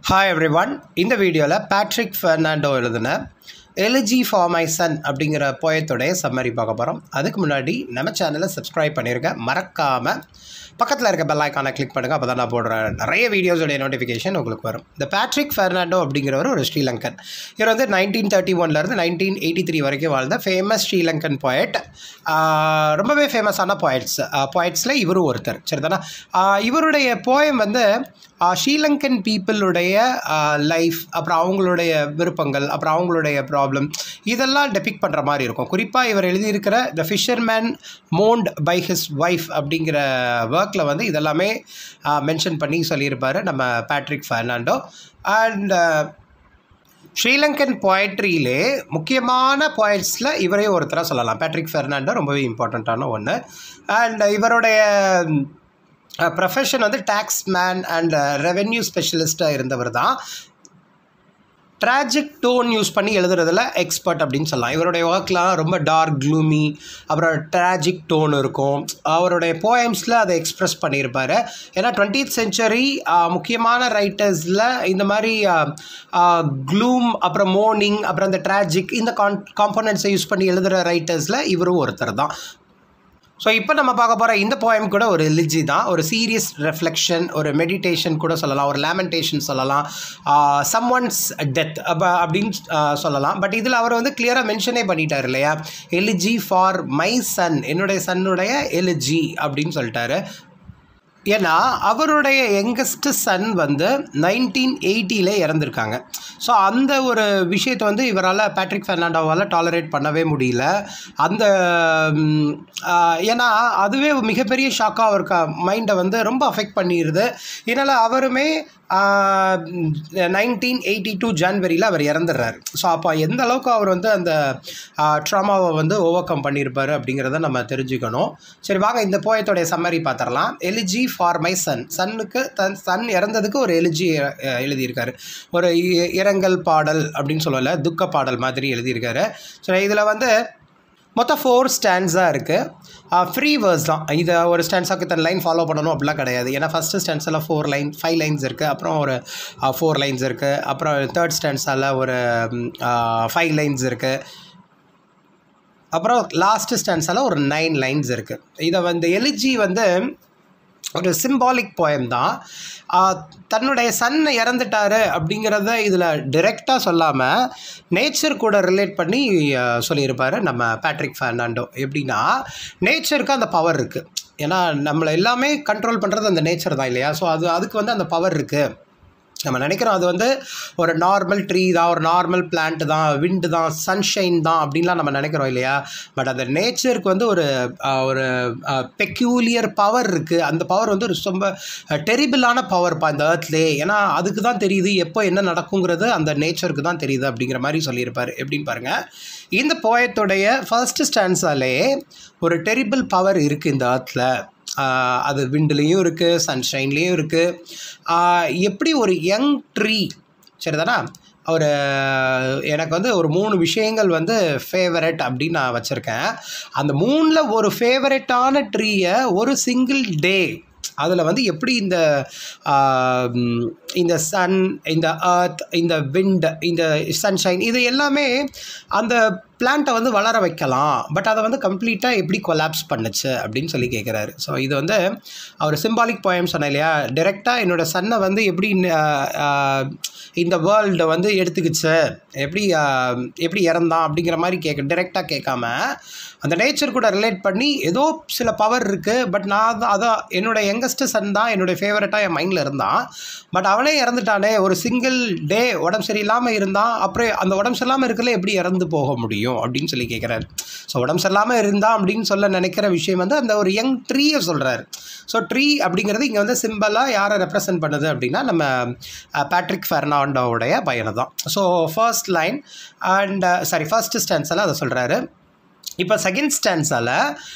hi every one இந்த வீடியோவில் Patrick Fernando எழுதின எலிஜி ஃபார் மை சன் அப்படிங்கிற போயத்தோடைய சம்மரி பார்க்க போகிறோம் அதுக்கு முன்னாடி நம்ம சேனலை சப்ஸ்கிரைப் பண்ணிருங்க மறக்காமல் பக்கத்தில் இருக்க பெல் ஐக்கானை கிளிக் பண்ணுங்கள் அப்போ தான் நான் போடுற நிறைய வீடியோஸோடைய நோட்டிஃபிகேஷன் உங்களுக்கு வரும் இந்த பேட்ரிக் ஃபெர்னாண்டோ அப்படிங்கிறவர் ஒரு ஸ்ரீலங்கன் இவர் வந்து நைன்டீன் தேர்ட்டி ஒன்லேருந்து நைன்டீன் எயிட்டி த்ரீ வரைக்கும் வாழ்ந்த ஃபேமஸ் ஸ்ரீலங்கன் போயட் ரொம்பவே ஃபேமஸான போயட்ஸ் போயட்ஸில் இவரும் ஒருத்தர் சரிதானா ஆஹ் இவருடைய போயம் வந்து ஆஹ் ஸ்ரீலங்கன் பீப்புளுடைய லைஃப் அப்புறம் அவங்களுடைய விருப்பங்கள் அப்புறம் அவங்களுடைய ப்ராப்ளம் இதெல்லாம் டெபிக் பண்ணுற மாதிரி இருக்கும் குறிப்பாக இவர் எழுதியிருக்கிற the fisherman mourned by his wife அப்படிங்கிற ஒர்க்கில் வந்து இதெல்லாமே மென்ஷன் பண்ணி சொல்லியிருப்பார் நம்ம பேட்ரிக் ஃபெர்னாண்டோ அண்ட் ஸ்ரீலங்கன் போயட்ரியிலே முக்கியமான போயட்ஸில் இவரே ஒருத்தராக சொல்லலாம் பேட்ரிக் ஃபெர்னாண்டோ ரொம்பவே இம்பார்ட்டண்ட்டான ஒன்று அண்ட் இவருடைய ப்ரொஃபஷன் வந்து டேக்ஸ் மேன் அண்ட் ரெவென்யூ ஸ்பெஷலிஸ்ட்டாக இருந்தவர் தான் ட்ராஜிக் டோன் யூஸ் பண்ணி எழுதுறதுல எக்ஸ்பர்ட் அப்படின்னு சொல்லலாம் இவருடைய ஒர்க்லாம் ரொம்ப டார்க் க்ளூமி அப்புறம் ட்ராஜிக் டோன் இருக்கும் அவருடைய போயம்ஸில் அதை எக்ஸ்ப்ரெஸ் பண்ணியிருப்பார் ஏன்னா டுவெண்ட்டீத் செஞ்சுரி முக்கியமான ரைட்டர்ஸில் இந்த மாதிரி க்ளூம் அப்புறம் மோர்னிங் அப்புறம் அந்த ட்ராஜிக் இந்த கான் காம்போனன்ட்ஸை யூஸ் பண்ணி எழுதுகிற ரைட்டர்ஸில் இவரும் ஒருத்தர் தான் ஸோ இப்போ நம்ம பார்க்க போகிற இந்த போயம் கூட ஒரு லிஜி தான் ஒரு சீரியஸ் ரெஃப்ளெக்ஷன் ஒரு மெடிடேஷன் கூட சொல்லலாம் ஒரு லேமெண்டேஷன் சொல்லலாம் சம் ஒன்ஸ் டெத் அப்போ அப்படின்னு ஆஹ் சொல்லலாம் பட் இதில் அவர் வந்து கிளியராக மென்ஷனே பண்ணிட்டார் இல்லையா எலிஜி ஃபார் மை சன் என்னுடைய சன்னுடைய எலிஜி அப்படின்னு சொல்லிட்டாரு ஏன்னா அவருடைய யங்கஸ்ட் சன் வந்து நைன்டீன் எயிட்டியில் இறந்துருக்காங்க ஸோ அந்த ஒரு விஷயத்தை வந்து இவரால் பேட்ரிக் ஃபெர்னாண்டோவால் டாலரேட் பண்ணவே முடியல அந்த ம், ஆ, ஏன்னா அதுவே மிகப்பெரிய ஷாக்காக அவருக்கு மைண்டை வந்து ரொம்ப அஃபெக்ட் பண்ணிடுது இதனால் அவருமே நைன்டீன் எயிட்டி டூ ஜான்வரியில் அவர் இறந்துடுறாரு ஸோ அப்போ எந்த அளவுக்கு அவர் வந்து அந்த ட்ராமாவை வந்து ஓவர் கம் பண்ணியிருப்பார் அப்படிங்கிறத நம்ம தெரிஞ்சுக்கணும் சரி வாங்க இந்த போயத்தோடைய சம்மரி பார்த்துடலாம் எலிஜி ஃபார் மை சன் சன்னுக்கு தன் சன் இறந்ததுக்கு ஒரு எலிஜி எழுதியிருக்காரு ஒரு இ- இரங்கல் பாடல் அப்படின்னு சொல்லல துக்க பாடல் மாதிரி எழுதியிருக்காரு ஸோ இதில் வந்து மொத்தம் ஃபோர் ஸ்டாண்ட்ஸாக இருக்குது ஃப்ரீ வேர்ஸ் தான் இதை ஒரு ஸ்டாண்ட்ஸாக்கு தன் லைன் ஃபாலோ பண்ணணும் அப்படிலாம் கிடையாது ஏன்னா ஃபஸ்ட்டு ஸ்டாண்ட்ஸில் ஃபோர் லைன் ஃபைவ் லைன்ஸ் இருக்குது அப்புறம் ஒரு ஃபோர் லைன்ஸ் இருக்குது அப்புறம் தேர்ட் ஸ்டாண்ட்ஸால் ஒரு ஃபைவ் லைன்ஸ் இருக்குது அப்புறம் லாஸ்ட்டு ஸ்டாண்ட்ஸால் ஒரு நைன் லைன்ஸ் இருக்குது இதை வந்து எலிஜி வந்து ஒரு சிம்பாலிக் போயம் தான் ஆஹ் தன்னுடைய சன் இறந்துட்டாரு அப்படிங்கிறத இதில் டிரெக்டாக சொல்லாமல் நேச்சர் கூட ரிலேட் பண்ணி ஆஹ் சொல்லியிருப்பாரு நம்ம பேட்ரிக் ஃபெர்னாண்டோ எப்படின்னா நேச்சருக்கு அந்த பவர் இருக்குது ஏன்னா நம்மளை எல்லாமே கண்ட்ரோல் பண்ணுறது அந்த நேச்சர் தான் இல்லையா ஸோ அது அதுக்கு வந்து அந்த பவர் இருக்குது நம்ம நினைக்கிறோம் அது வந்து ஒரு நார்மல் ட்ரீ தான் ஒரு நார்மல் பிளான்ட் தான் விண்டு தான் சன்ஷைன் தான் அப்படின்லாம் நம்ம நினைக்கிறோம் இல்லையா பட் அந்த நேச்சருக்கு வந்து ஒரு ஆஹ், ஒரு பெக்யூலியர் பவர் இருக்குது அந்த பவர் வந்து ஒரு ரொம்ப டெரிபிளான பவர்ப்பா இந்த ஏர்த்லே ஏன்னா அதுக்கு தான் தெரியுது எப்போ என்ன நடக்குங்கிறது அந்த நேச்சருக்கு தான் தெரியுது அப்படிங்கிற மாதிரி சொல்லியிருப்பார் எப்படின்னு பாருங்கள் இந்த போயத்துடைய ஃபர்ஸ்ட் ஸ்டான்ஸாலே ஒரு டெரிபிள் பவர் இருக்குது இந்த ஏர்த்தில் ஆஹ் அது விண்டுலேயும் இருக்குது சன்ஷைன்லேயும் இருக்குது எப்படி ஒரு யங் ட்ரீ சரிதானா ஒரு எனக்கு வந்து ஒரு மூணு விஷயங்கள் வந்து ஃபேவரட் அப்படின்னு நான் வச்சுருக்கேன் அந்த மூணில் ஒரு ஃபேவரட்டான ட்ரீயை ஒரு சிங்கிள் டே அதில் வந்து எப்படி இந்த ஆஹ், ம், இந்த சன் இந்த earth இந்த விண்ட் இந்த சன்ஷைன் இது எல்லாமே அந்த பிளான்ட்டை வந்து வளர வைக்கலாம் பட் அதை வந்து கம்ப்ளீட்டாக எப்படி கொலாப்ஸ் பண்ணுச்சு அப்படின்னு சொல்லி கேட்குறாரு ஸோ இது வந்து அவர் சிம்பாலிக் போயம் சொன்னேன் இல்லையா டிரெக்டாக என்னோட சன்னை வந்து எப்படி ஆஹ், ஆஹ், இந்த வேர்ல்டை வந்து எடுத்துக்கிச்சு எப்படி ஆஹ், எப்படி இறந்தான் அப்படிங்கிற மாதிரி கேட்க டிரெக்டாக கேட்காம அந்த நேச்சர் கூட ரிலேட் பண்ணி ஏதோ சில பவர் இருக்குது பட் நான் தான் அதான் என்னோட யங்கஸ்ட் சன் தான் என்னுடைய ஃபேவரட்டாக என் மைண்டில் இருந்தான் பட் அவனே இறந்துட்டானே ஒரு சிங்கிள் டே உடம்பு சரியில்லாமல் இருந்தான் அப்புறம் அந்த உடம்பு சரியில்லாமல் இருக்கல எப்படி இறந்து போக முடியும் அப்படின்னு சொல்லி கேட்குறாரு ஸோ உடம்பு சரியில்லாமல் இருந்தான் அப்படின்னு சொல்ல நினைக்கிற விஷயம் வந்து அந்த ஒரு யங் ட்ரீயை சொல்கிறாரு ஸோ ட்ரீ அப்படிங்கிறது இங்கே வந்து சிம்பிளாக யாரை ரெப்ரசன்ட் பண்ணுது அப்படின்னா நம்ம பேட்ரிக் ஃபெர்னாண்டோவுடைய பையனை தான் so first line and sorry first ஸ்டான்ஸில் அதை சொல்கிறாரு இப்போ செகண்ட் ஸ்டான்ஸால்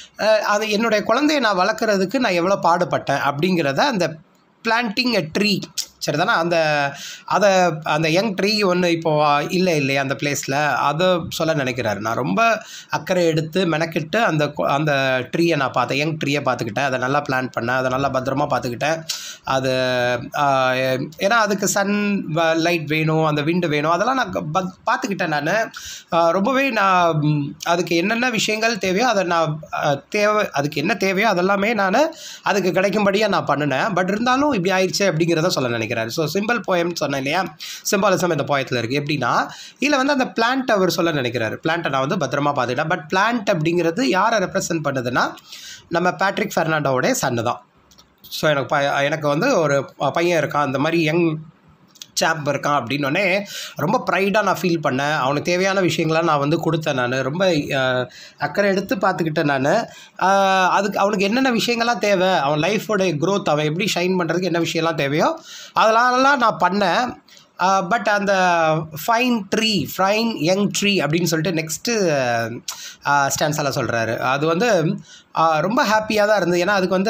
அது என்னுடைய குழந்தைய நான் வளர்க்குறதுக்கு நான் எவ்வளோ பாடுபட்டேன் அப்படிங்கிறத அந்த பிளான்டிங் எ ட்ரீ சரிதானே அந்த அதை அந்த யங் ட்ரீ ஒன்று இப்போது இல்லை இல்லையா அந்த பிளேஸில் அதை சொல்ல நினைக்கிறாரு நான் ரொம்ப அக்கறை எடுத்து மெனக்கிட்டு அந்த கொ- அந்த ட்ரீயை நான் பார்த்தேன் யங் ட்ரீயை பார்த்துக்கிட்டேன் அதை நல்லா பிளான் பண்ணேன் அதை நல்லா பத்திரமா பார்த்துக்கிட்டேன் அது ஆஹ், ஏன்னா அதுக்கு சன் லைட் வேணும் அந்த விண்டு வேணும் அதெல்லாம் நான் க- பத்- பார்த்துக்கிட்டேன் நான் ரொம்பவே நான் ம், அதுக்கு என்னென்ன விஷயங்கள் தேவையோ அதை நான் ஆஹ், தேவை அதுக்கு என்ன தேவையோ அதெல்லாமே நான் அதுக்கு கிடைக்கும்படியாக நான் பண்ணினேன் பட் இருந்தாலும் இப்படி ஆயிடுச்சு அப்படிங்கிறத சொல்ல நினைக்கிறேன் ஸோ சிம்பிள் போயம்னு சொன்னேன் இல்லையா சிம்பாலிசம் இந்த போயத்தில் இருக்குது எப்படின்னா இதில் வந்து அந்த பிளான்ட் அவர் சொல்ல நினைக்கிறாரு பிளான்ட்டை நான் வந்து பத்திரமா பார்த்துக்கிட்டேன் பட் பிளான்ட் அப்படிங்கிறது யாரை ரெப்ரசன்ட் பண்ணுதுன்னா நம்ம பேட்ரிக் ஃபெர்னாண்டோடைய சன்னு தான் ஸோ எனக்கு ப எனக்கு வந்து ஒரு பையன் இருக்கான் அந்த மாதிரி யங் சாப் இருக்கான் அப்படின்னோடனே ரொம்ப ப்ரைடாக நான் ஃபீல் பண்ணேன் அவனுக்கு தேவையான விஷயங்கள்லாம் நான் வந்து கொடுத்தேன் நான் ரொம்ப அஹ், அக்கறை எடுத்து பார்த்துக்கிட்டேன் நான் அதுக்கு அவனுக்கு என்னென்ன விஷயங்கள்லாம் தேவை அவன் லைஃபோடைய growth அவன் எப்படி ஷைன் பண்ணுறதுக்கு என்ன விஷயம்லாம் தேவையோ அதெல்லாம் நான் பண்ணேன் பட் அந்த fine tree fine young tree அப்படின்னு சொல்லிட்டு நெக்ஸ்ட்டு ஸ்டான்ஸால் சொல்கிறாரு அது வந்து ஆஹ், ரொம்ப ஹாப்பியாக தான் இருந்தது ஏன்னா அதுக்கு வந்து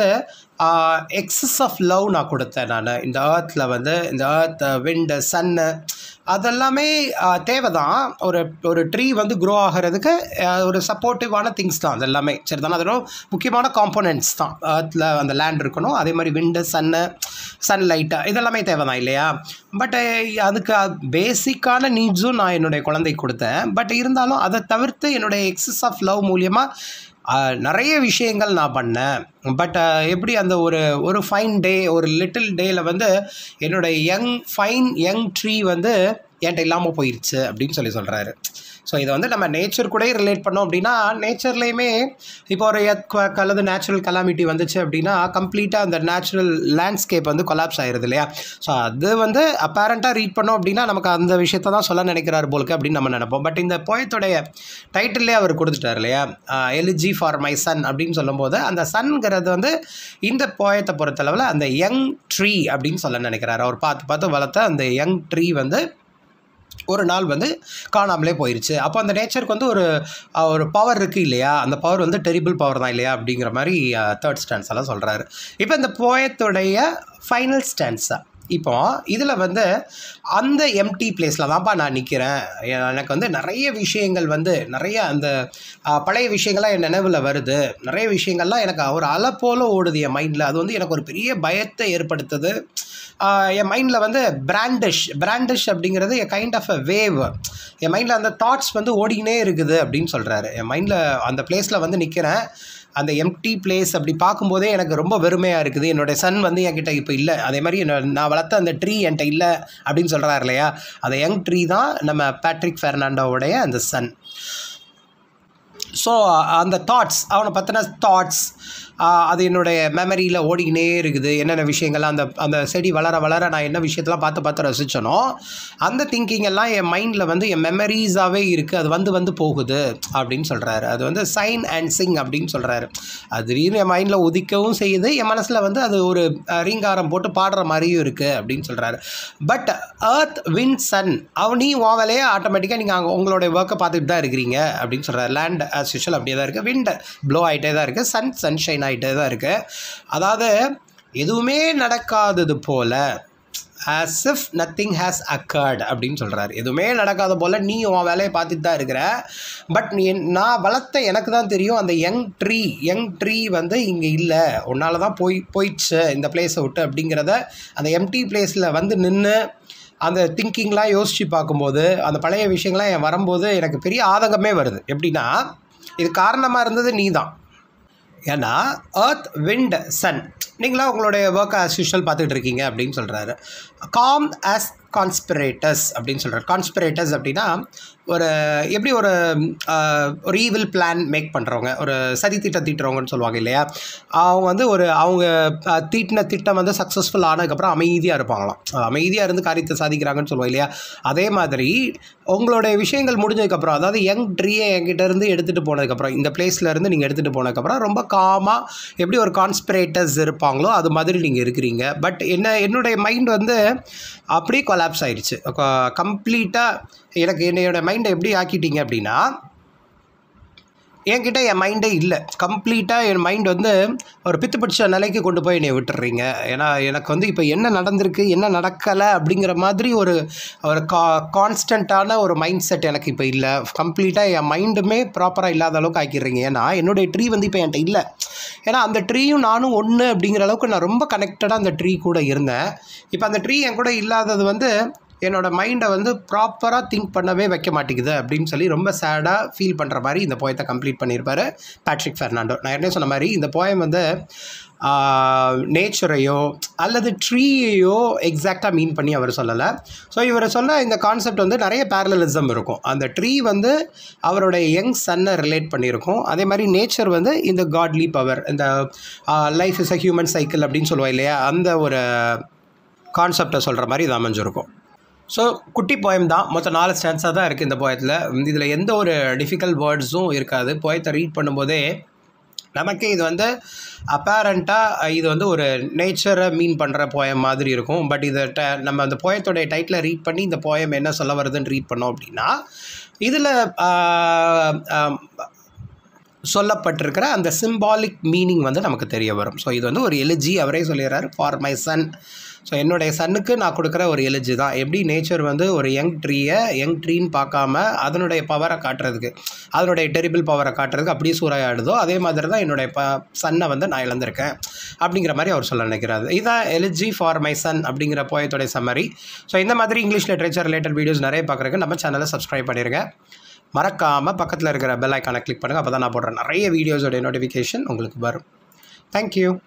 எக்ஸஸ் ஆஃப் லவ் நான் கொடுத்தேன் நான் இந்த ஏர்த்தில் வந்து இந்த ஏர்த் விண்டு சன்னு அதெல்லாமே தேவை தான் ஒரு ஒரு ட்ரீ வந்து க்ரோ ஆகிறதுக்கு ஆஹ், ஒரு சப்போர்ட்டிவான திங்ஸ் தான் அது எல்லாமே சரி தானே அதெல்லாம் முக்கியமான காம்போனன்ட்ஸ் தான் ஏர்த்தில் அந்த லேண்ட் இருக்கணும் அதே மாதிரி விண்டு சன்னு சன்லைட்டு இதெல்லாமே தேவை தான் இல்லையா பட் அதுக்கு பேசிக்கான நீட்ஸும் நான் என்னுடைய குழந்தைக்கு கொடுத்தேன் பட் இருந்தாலும் அதை தவிர்த்து என்னுடைய எக்ஸஸ் ஆஃப் லவ் மூலியமாக ஆஹ், நிறைய விஷயங்கள் நான் பண்ணேன் பட் எப்படி அந்த ஒரு ஒரு ஃபைன் டே ஒரு லிட்டில் டேயில் வந்து என்னோட யங் ஃபைன் யங் ட்ரீ வந்து என்கிட்ட இல்லாமல் போயிடுச்சு அப்படின்னு சொல்லி சொல்கிறாரு ஸோ இதை வந்து நம்ம நேச்சர் கூட ரிலேட் பண்ணோம் அப்படின்னா நேச்சர்லேயுமே இப்போ ஒரு earthquake அல்லது நேச்சுரல் கலாமிட்டி வந்துச்சு அப்படின்னா கம்ப்ளீட்டாக அந்த நேச்சுரல் லேண்ட்ஸ்கேப் வந்து கொலாப்ஸ் ஆயிருது இல்லையா ஸோ அது வந்து அப்பேரண்ட்டாக ரீட் பண்ணோம் அப்படின்னா நமக்கு அந்த விஷயத்தை தான் சொல்ல நினைக்கிறாரு போலுக்கு அப்படின்னு நம்ம நினைப்போம் பட் இந்த போயத்துடைய டைட்டிலே அவர் கொடுத்துட்டார் இல்லையா எலிஜி ஃபார் மை சன் அப்படின்னு சொல்லும்போது அந்த சன்ங்கிறது வந்து இந்த போயத்தை பொறுத்தளவில் அந்த யங் ட்ரீ அப்படின்னு சொல்ல நினைக்கிறாரு அவர் பார்த்து பார்த்து வளர்த்த அந்த யங் ட்ரீ வந்து ஒரு நாள் வந்து காணாமலே போயிருச்சு அப்போ அந்த நேச்சருக்கு வந்து ஒரு அஹ், ஒரு பவர் இருக்குது இல்லையா அந்த பவர் வந்து டெரிபிள் பவர் தான் இல்லையா அப்படிங்கிற மாதிரி தேர்ட் ஸ்டான்ஸ் எல்லாம் சொல்கிறாரு இப்போ இந்த போயத்துடைய ஃபைனல் ஸ்டான்ஸா இப்போ இதில் வந்து அந்த எம்டி பிளேஸில் தான்ப்பா நான் நிற்கிறேன் எனக்கு வந்து நிறைய விஷயங்கள் வந்து நிறைய அந்த அஹ், பழைய விஷயங்கள்லாம் என் நினைவில் வருது நிறைய விஷயங்கள்லாம் எனக்கு ஒரு அலை போல ஓடுது என் மைண்டில் அது வந்து எனக்கு ஒரு பெரிய பயத்தை ஏற்படுத்துது ஆஹ் என் மைண்டில் வந்து பிராண்டிஷ் பிராண்டிஷ் அப்படிங்கிறது a kind of a wave என் மைண்டில் அந்த தாட்ஸ் வந்து ஓடிக்கினே இருக்குது அப்படின்னு சொல்கிறாரு என் மைண்டில் அந்த பிளேஸில் வந்து நிற்கிறேன் அந்த எம்டி பிளேஸ் அப்படி பார்க்கும்போதே எனக்கு ரொம்ப வெறுமையாக இருக்குது என்னோடய சன் வந்து என்கிட்ட இப்போ இல்லை அதே மாதிரி என்ன- நான் வளர்த்த அந்த ட்ரீ என்கிட்ட இல்லை அப்படின்னு சொல்கிறாரு இல்லையா அந்த யங் ட்ரீ தான் நம்ம பேட்ரிக் ஃபெர்னாண்டோவுடைய அந்த சன் ஸோ அந்த தாட்ஸ் அவனை பற்றின தாட்ஸ் அது என்னுடைய மெமரியில் ஓடிக்கினே இருக்குது என்னென்ன விஷயங்கள்லாம் அந்த அந்த செடி வளர வளர நான் என்ன விஷயத்தெல்லாம் பார்த்து பார்த்து ரசிச்சனோ அந்த திங்கிங் எல்லாம் என் மைண்டில் வந்து என் மெமரிஸாகவே இருக்குது அது வந்து வந்து போகுது அப்படின்னு சொல்கிறாரு அது வந்து சைன் அண்ட் சிங் அப்படின்னு சொல்கிறாரு அது திடீர்னு என் மைண்டில் உதிக்கவும் செய்யுது என் மனசில் வந்து அது ஒரு அஹ், ரீங்காரம் போட்டு பாடுற மாதிரியும் இருக்குது அப்படின்னு சொல்கிறாரு பட் earth wind சன் அவன் நீ உன் வேலையை ஆட்டோமேட்டிக்காக நீங்கள் அங்கே உங்களுடைய ஒர்க்கை பார்த்துட்டு தான் இருக்கிறீங்க அப்படின்னு சொல்கிறார் லேண்ட் ஆஸ் யூஷுவல் அப்படியே தான் இருக்குது விண்ட் ப்ளோ ஆகிட்டே தான் இருக்குது சன் சன்ஷைன் ஆகிட்டே தான் இருக்குது அதாவது எதுவுமே நடக்காதது போல as if nothing has occurred அப்படின்னு சொல்கிறாரு எதுவுமே நடக்காத போல் நீ உன் வேலையை பார்த்துட்டு தான் இருக்கிற பட் நீ நான் வளர்த்த எனக்கு தான் தெரியும் அந்த யங் ட்ரீ யங் ட்ரீ வந்து இங்கே இல்லை உன்னால தான் போய் போயிடுச்சு இந்த பிளேஸை விட்டு அப்படிங்கிறத அந்த எம்டி பிளேஸில் வந்து நின்று அந்த திங்கிங்லாம் யோசித்து பார்க்கும்போது அந்த பழைய விஷயங்கள்லாம் என் வரும்போது எனக்கு பெரிய ஆதங்கமே வருது எப்படின்னா இது காரணமாக இருந்தது நீ தான் ஏன்னா earth wind சன் நீங்களாம் உங்களுடைய ஒர்க் ஆஸ் யூஷுவல் பார்த்துட்டு இருக்கீங்க அப்படின்னு சொல்கிறாரு காம் ஆஸ் கான்ஸ்பிரேட்டர்ஸ் அப்படின்னு சொல்கிறார் கான்ஸ்பிரேட்டர்ஸ் அப்படின்னா ஒரு எப்படி ஒரு ஆஹ், ஒரு ஈவில் பிளான் மேக் பண்ணுறவங்க ஒரு சதி திட்டம் தீட்டுறவங்கன்னு சொல்லுவாங்க இல்லையா அவங்க வந்து ஒரு அவங்க ஆஹ், தீட்டின திட்டம் வந்து சக்ஸஸ்ஃபுல் ஆனதுக்கப்புறம் அமைதியாக இருப்பாங்களாம் அமைதியாக இருந்து காரியத்தை சாதிக்கிறாங்கன்னு சொல்லுவோம் இல்லையா அதே மாதிரி உங்களுடைய விஷயங்கள் முடிஞ்சதுக்கப்புறம் அதாவது யங் ட்ரீயை என்கிட்ட இருந்து எடுத்துகிட்டு போனதுக்கப்புறம் இந்த பிளேஸ்ல இருந்து நீங்கள் எடுத்துகிட்டு போனதுக்கப்புறம் ரொம்ப காமாக எப்படி ஒரு கான்ஸ்பிரேட்டர்ஸ் இருப்பாங்களோ அது மாதிரி நீங்கள் இருக்கிறீங்க பட் என்ன என்னுடைய மைண்ட் வந்து அப்படியே கொலாப்ஸ் ஆயிடுச்சு கம்ப்ளீட்டாக எனக்கு என்னையோட மைண்டை எப்படி ஆக்கிட்டீங்க அப்படின்னா என்கிட்ட என் மைண்டே இல்லை கம்ப்ளீட்டாக என் மைண்ட் வந்து ஒரு பித்து பிடிச்ச நிலைக்கு கொண்டு போய் என்னை விட்டுறீங்க ஏன்னா எனக்கு வந்து இப்போ என்ன நடந்திருக்கு என்ன நடக்கலை அப்படிங்கிற மாதிரி ஒரு ஒரு கா கான்ஸ்டண்ட்டான ஒரு மைண்ட் செட் எனக்கு இப்போ இல்லை கம்ப்ளீட்டாக என் மைண்டுமே ப்ராப்பராக இல்லாத அளவுக்கு ஆக்கிடுறீங்க ஏன்னா என்னுடைய ட்ரீ வந்து இப்போ என்கிட்ட இல்லை ஏன்னா அந்த ட்ரீயும் நானும் ஒன்று அப்படிங்கிற அளவுக்கு நான் ரொம்ப கனெக்டடாக அந்த ட்ரீ கூட இருந்தேன் இப்போ அந்த ட்ரீ என் கூட இல்லாதது வந்து என்னோட மைண்டை வந்து ப்ராப்பராக திங்க் பண்ணவே வைக்க மாட்டேங்குது அப்படின்னு சொல்லி ரொம்ப சேடாக ஃபீல் பண்ணுற மாதிரி இந்த போயத்தை கம்ப்ளீட் பண்ணியிருப்பாரு பேட்ரிக் ஃபெர்னாண்டோ நான் என்ன சொன்ன மாதிரி இந்த போயம் வந்து நேச்சரையோ அல்லது ட்ரீயையோ எக்ஸாக்டாக மீன் பண்ணி அவர் சொல்லலை ஸோ இவர் சொன்ன இந்த கான்செப்ட் வந்து நிறைய பேரலிசம் இருக்கும் அந்த ட்ரீ வந்து அவருடைய யங் சன்னை ரிலேட் பண்ணியிருக்கும் அதே மாதிரி நேச்சர் வந்து இந்த காட்லி பவர் இந்த life is a human cycle அப்படின்னு சொல்லுவோம் இல்லையா அந்த ஒரு கான்செப்டை சொல்கிற மாதிரி இது அமைஞ்சிருக்கும் ஸோ குட்டி போயம் தான் மொத்தம் நாலு ஸ்டான்ஸாக தான் இருக்குது இந்த போயத்தில் இதில் எந்த ஒரு டிஃபிகல்ட் வேர்ட்ஸும் இருக்காது போயத்தை ரீட் பண்ணும்போதே நமக்கு இது வந்து அப்பேரண்ட்டாக இது வந்து ஒரு நேச்சரை மீன் பண்ணுற போயம் மாதிரி இருக்கும் பட் இதை ட நம்ம அந்த போயத்தோடைய டைட்டில் ரீட் பண்ணி இந்த போயம் என்ன சொல்ல வருதுன்னு ரீட் பண்ணோம் அப்படின்னா இதில் சொல்லப்பட்டிருக்கிற அந்த சிம்பாலிக் மீனிங் வந்து நமக்கு தெரிய வரும் ஸோ இது வந்து ஒரு எலிஜி அவரே சொல்லிடுறாரு ஃபார் மை சன் ஸோ என்னுடைய சன்னுக்கு நான் கொடுக்குற ஒரு எலிஜி தான் எப்படி நேச்சர் வந்து ஒரு யங் ட்ரீயை யங் ட்ரீன்னு பார்க்காம அதனுடைய பவரை காட்டுறதுக்கு அதனுடைய டெரிபிள் பவரை காட்டுறதுக்கு அப்படியே சூறையாடுதோ அதே மாதிரி தான் என்னுடைய ப சன்னை வந்து நான் இழந்திருக்கேன் அப்படிங்கிற மாதிரி அவர் சொல்ல நினைக்கிறாரு இதுதான் எலிஜி ஃபார் மை சன் அப்படிங்கிற போயத்தோடைய சம்மரி ஸோ இந்த மாதிரி இங்கிலீஷ் லிட்ரேச்சர் ரிலேட்டட் வீடியோஸ் நிறைய பார்க்குறதுக்கு நம்ம சேனலை சப்ஸ்கிரைப் பண்ணிடுங்க மறக்காமல் பக்கத்தில் இருக்கிற பெல் ஐக்கானை கிளிக் பண்ணுங்கள் அப்போ தான் நான் போடுற நிறைய வீடியோஸோடைய நோட்டிஃபிகேஷன் உங்களுக்கு வரும் தேங்க்யூ